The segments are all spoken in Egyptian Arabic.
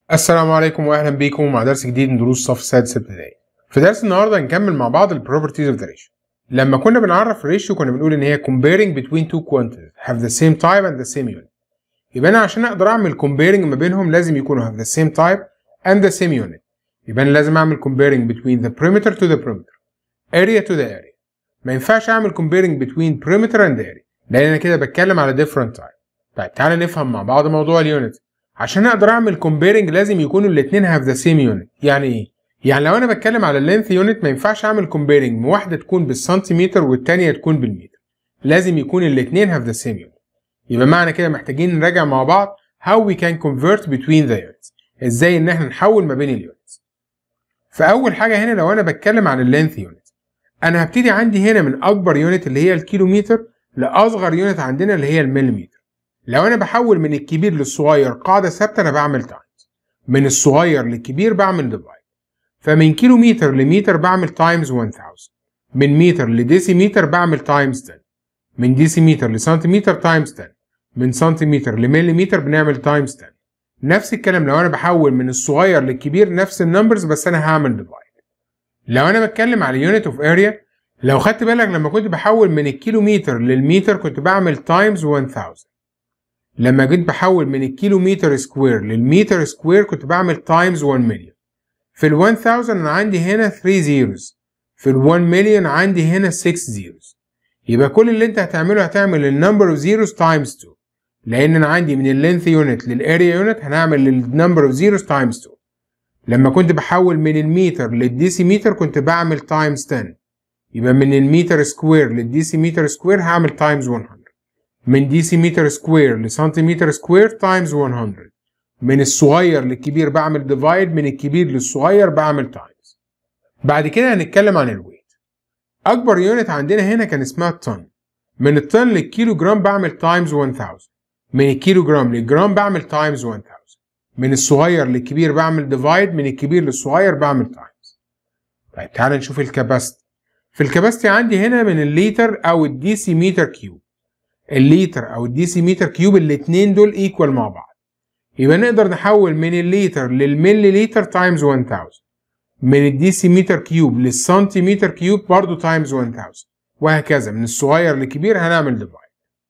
السلام عليكم واهلا بيكم مع درس جديد من دروس الصف السادس ابتدائي. في درس النهارده هنكمل مع بعض البروبرتيز اوف ذا ريشيو. لما كنا بنعرف الريشيو كنا بنقول ان هي comparing between two quantities have the same type and the same unit. يبقى انا عشان اقدر اعمل comparing ما بينهم لازم يكونوا have the same type and the same unit. يبقى انا لازم اعمل comparing between the perimeter to the perimeter. area to the area. ما ينفعش اعمل comparing between perimeter and area لان انا كده بتكلم على different type. طيب تعالى نفهم مع بعض موضوع اليونت. عشان اقدر اعمل كومبيرنج لازم يكونوا الاثنين هاف ذا سيم يونت يعني ايه يعني لو انا بتكلم على اللينث يونت ما ينفعش اعمل كومبيرنج واحده تكون بالسنتيمتر والثانيه تكون بالمتر لازم يكون الاثنين هاف ذا سيم يونت يبقى معنى كده محتاجين نراجع مع بعض how we can convert between the units ازاي ان احنا نحول ما بين اليونتس فاول حاجه هنا لو انا بتكلم عن اللينث يونت انا هبتدي عندي هنا من اكبر يونت اللي هي الكيلومتر لاصغر يونت عندنا اللي هي المليمتر لو انا بحول من الكبير للصغير قاعده ثابته انا بعمل تايمز من الصغير للكبير بعمل ديفايد فمن كيلو متر لمتر بعمل تايمز 1000 من متر لديسيمتر بعمل تايمز 10 من ديسيمتر لسنتيمتر تايمز 10 من سنتيمتر لمليمتر بنعمل تايمز 10 نفس الكلام لو انا بحول من الصغير للكبير نفس النمبرز بس انا هعمل ديفايد لو انا بتكلم على يونت اوف اريا لو خدت بالك لما كنت بحول من الكيلومتر للمتر كنت بعمل تايمز 1000 لما جيت بحول من الكيلومتر سكوير للمتر سكوير كنت بعمل تايمز 1 مليون في ال 1000 انا عندي هنا 3 زيروز في ال 1 مليون عندي هنا 6 زيروز يبقى كل اللي انت هتعمله هتعمل النمبر اوف زيروز تايمز 2 لان انا عندي من اللينث يونت للاريا يونت هنعمل النمبر اوف زيروز تايمز 2 لما كنت بحول من المتر للديسيمتر كنت بعمل تايمز 10 يبقى من المتر سكوير للديسيمتر سكوير هعمل تايمز 100 من ديسيمتر سكوير لسنتيمتر سكوير تايمز 100 من الصغير للكبير بعمل ديفايد من الكبير للصغير بعمل تايمز بعد كده هنتكلم عن الويت اكبر يونت عندنا هنا كان اسمها الطن من الطن للكيلو جرام بعمل تايمز 1000 من الكيلو جرام للجرام بعمل تايمز 1000 من الصغير للكبير بعمل ديفايد من الكبير للصغير بعمل تايمز طيب تعال نشوف الكباستي في الكباستي عندي هنا من الليتر او الديسيمتر كيوب الليتر او الديسيمتر كيوب الاثنين دول ايكوال مع بعض يبقى نقدر نحول من الليتر للملي لتر تايمز 1000 من الديسيمتر كيوب للسنتيمتر كيوب برضو تايمز 1000 وهكذا من الصغير للكبير هنعمل ديفايد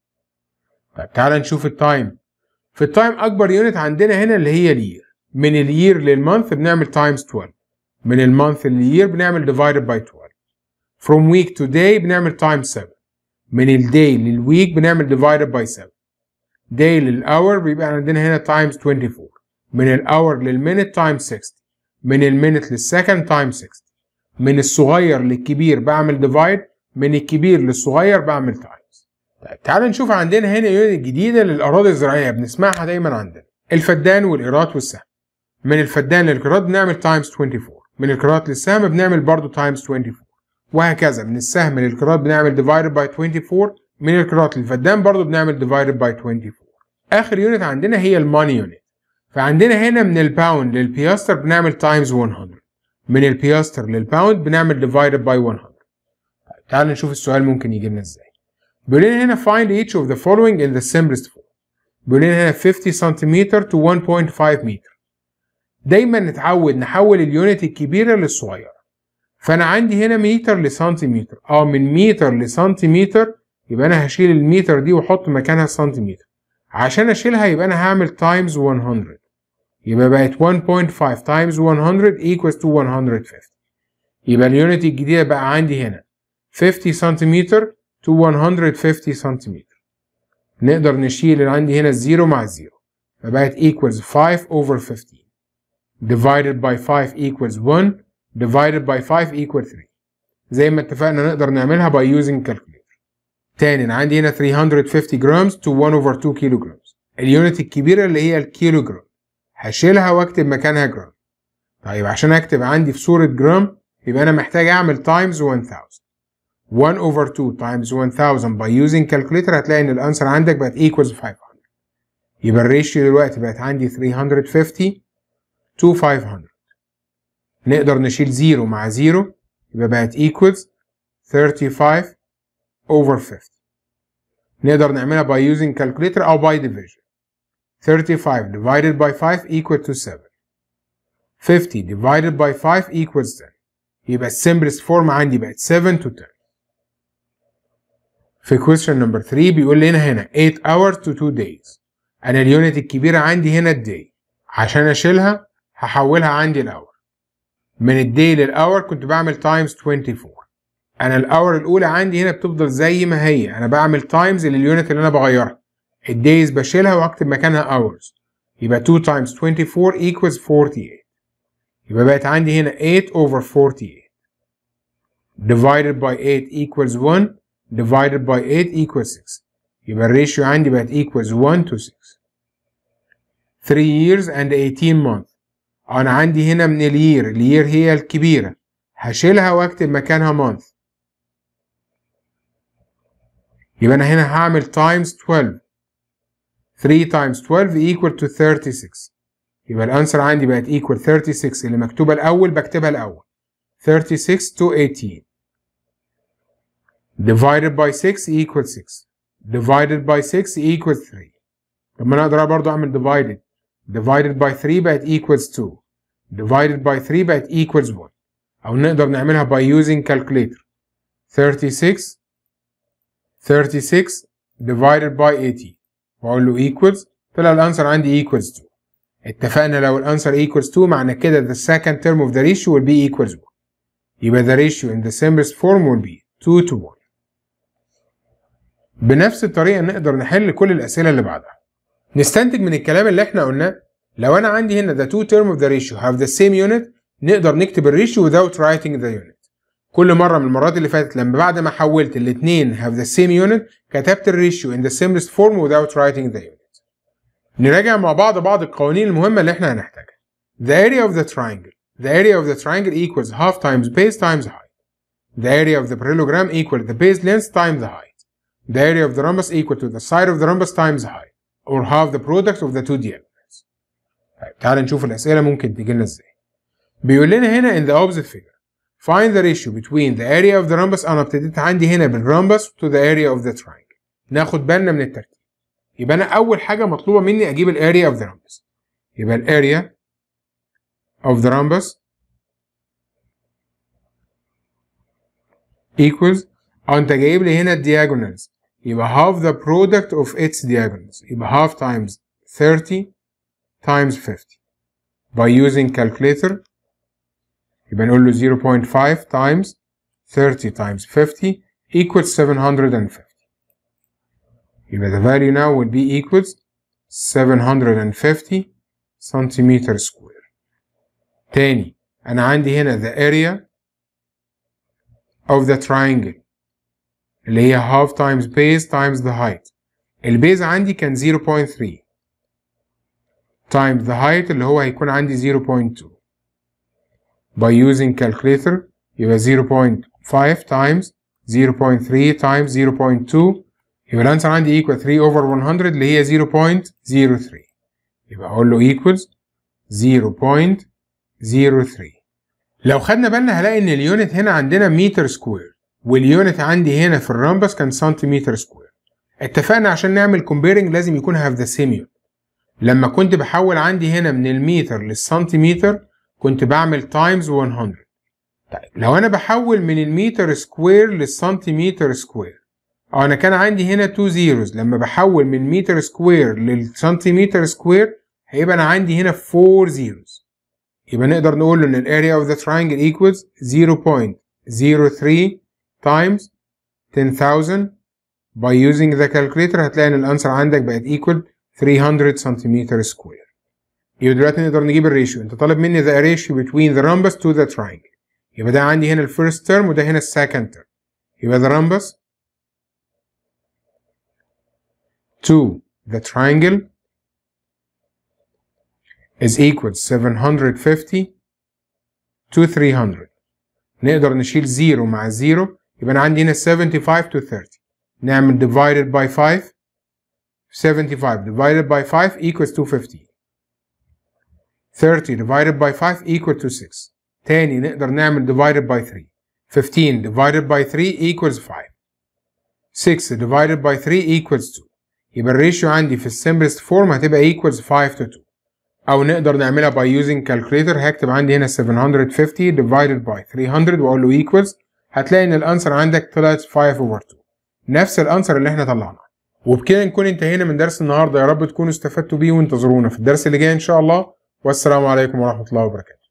طيب تعال نشوف التايم في التايم اكبر يونت عندنا هنا اللي هي الير من الير للمانث بنعمل تايمز 12 من المانث للير بنعمل ديفايدد باي 12 from week to day بنعمل تايمز 7 من الداي للويك بنعمل divided by 7 داي للاور بيبقى عندنا هنا times 24 من الاور للمينت times 60 من المينت للسكند times 60 من الصغير للكبير بعمل divide من الكبير للصغير بعمل times طيب تعال نشوف عندنا هنا يونت جديده للاراضي الزراعيه بنسمعها دايما عندنا الفدان والايرات والسهم من الفدان للكرات بنعمل times 24 من الكرات للسهم بنعمل برضو times 24 وهكذا من السهم للكرات بنعمل divided by 24 من الكرات للفدان برضو بنعمل divided by 24 اخر يونت عندنا هي الماني يونت فعندنا هنا من الباوند للبياستر بنعمل times 100 من البياستر للباوند بنعمل divided by 100 طيب تعال نشوف السؤال ممكن يجي لنا ازاي بيقول لنا هنا find each of the following in the simplest form بيقول لنا هنا 50 سنتيمتر to 1.5 متر دايما نتعود نحول اليونت الكبيره للصغيره فانا عندي هنا متر لسنتيمتر اه من متر لسنتيمتر يبقى انا هشيل المتر دي واحط مكانها سنتيمتر عشان اشيلها يبقى انا هعمل تايمز 100 يبقى بقت 1.5 تايمز 100 equals to 150 يبقى اليونت الجديدة بقى عندي هنا 50 سنتيمتر to 150 سنتيمتر نقدر نشيل اللي عندي هنا الزيرو مع الزيرو فبقت equals 5 over 15 divided by 5 equals 1 divided by 5 equal 3 زي ما اتفقنا نقدر نعملها by using calculator تاني انا عندي هنا 350 جرامز to 1 over 2 كيلو جرامز اليونت الكبيرة اللي هي الكيلو جرام هشيلها واكتب مكانها جرام طيب عشان اكتب عندي في صورة جرام يبقى انا محتاج اعمل times 1000 1 over 2 times 1000 by using calculator هتلاقي ان الانسر عندك بقت equals 500 يبقى الريشيو دلوقتي بقت عندي 350 to 500 نقدر نشيل 0 مع 0 يبقى بقت equals 35 over 50 نقدر نعملها by using calculator أو by division 35 divided by 5 equal to 7 50 divided by 5 equals 10 يبقى السمبلست فورم عندي بقت 7 to 10 في question number 3 بيقول لنا هنا 8 hours to 2 days انا اليونت الكبيرة عندي هنا الداي عشان اشيلها هحولها عندي الاور من الداي للاور كنت بعمل تايمز 24 انا الاور الاولى عندي هنا بتفضل زي ما هي انا بعمل تايمز لليونت اللي انا بغيرها الدايز بشيلها واكتب مكانها hours يبقى 2 times 24 equals 48 يبقى بقت عندي هنا 8 over 48 divided by 8 equals 1 divided by 8 equals 6 يبقى الريشيو عندي بقت equals 1 to 6 3 years and 18 months انا عندي هنا من الير الير هي الكبيرة هشيلها واكتب مكانها month يبقى انا هنا هعمل times 12 3 times 12 equal to 36 يبقى الانسر عندي بقت equal 36 اللي مكتوبة الأول بكتبها الأول 36 to 18 divided by 6 equals 6 divided by 6 equals 3 طب ما انا اقدر برضه اعمل divided divided by 3 بقت equals 2 divided by 3 بقت equals 1 او نقدر نعملها by using calculator 36 36 divided by 80 واقول له equals طلع الانسر عندي equals 2 اتفقنا لو الانسر equals 2 معنى كده the second term of the ratio will be equals 1 يبقى the ratio in the simplest form will be 2 to 1 بنفس الطريقة نقدر نحل كل الأسئلة اللي بعدها نستنتج من الكلام اللي احنا قلناه لو أنا عندي هنا the two term of the ratio have the same unit نقدر نكتب الريشيو without writing the unit كل مرة من المرات اللي فاتت لما بعد ما حولت الاتنين have the same unit كتبت الريشيو in the simplest form without writing the unit نراجع مع بعض بعض القوانين المهمة اللي احنا هنحتاجها the area of the triangle the area of the triangle equals half times base times height the area of the parallelogram equals the base length times the height the area of the rhombus equal to the side of the rhombus times height or half the product of the two diagonals طيب تعال نشوف الأسئلة ممكن تيجي لنا ازاي بيقول لنا هنا in the opposite figure find the ratio between the area of the rhombus انا ابتديت عندي هنا بالرhombus to the area of the triangle ناخد بالنا من الترتيب يبقى انا اول حاجه مطلوبه مني اجيب الاريا اوف ذا rhombus يبقى الاريا of the rhombus equals انت جايب لي هنا الدياجونالز يبقى half the product of its diagonals يبقى half times 30 times 50 by using calculator يبقى نقول له 0.5 times 30 times 50 equals 750 يبقى the value now would be equals 750 centimeter square تاني أنا عندي هنا the area of the triangle اللي هي half times base times the height البيز عندي كان 0.3 times the height اللي هو هيكون عندي 0.2 by using calculator يبقى 0.5 times 0.3 times 0.2 يبقى الانسر عندي equal 3 over 100 اللي هي 0.03 يبقى اقول له equals 0.03 لو خدنا بالنا هلاقي ان اليونت هنا عندنا متر سكوير واليونت عندي هنا في الرامبس كان سنتيمتر سكوير اتفقنا عشان نعمل كومبيرنج لازم يكون هاف ذا سيم يونت لما كنت بحول عندي هنا من المتر للسنتيمتر كنت بعمل تايمز 100 طيب لو انا بحول من المتر سكوير للسنتيمتر سكوير اه انا كان عندي هنا 2 زيروز لما بحول من متر سكوير للسنتيمتر سكوير هيبقى انا عندي هنا 4 زيروز يبقى نقدر نقول ان الاريا اوف ذا triangle equals 0.03 times 10000 by using the calculator هتلاقي ان الانسر عندك بقت equal 300 سنتيمتر سكوير يبقى دلوقتي نقدر نجيب الريشيو انت طالب مني the ratio between the rhombus to the triangle يبقى ده عندي هنا الفيرست term وده هنا السكند term يبقى the rhombus to the triangle is equal 750 to 300 نقدر نشيل 0 مع 0 يبقى انا عندي هنا 75 to 30 نعمل divided by 5 75 divided by 5 equals 250 30 divided by 5 equal to 6 تاني نقدر نعمل divided by 3 15 divided by 3 equals 5 6 divided by 3 equals 2 يبقى الريشيو عندي في السمبلست فورم هتبقى equals 5 to 2 او نقدر نعملها by using calculator هكتب عندي هنا 750 divided by 300 واقول له equals هتلاقي ان الانسر عندك طلعت 5 over 2 نفس الانسر اللي احنا طلعناه وبكده نكون انتهينا من درس النهارده يا رب تكونوا استفدتوا بيه وانتظرونا في الدرس اللي جاي ان شاء الله والسلام عليكم ورحمه الله وبركاته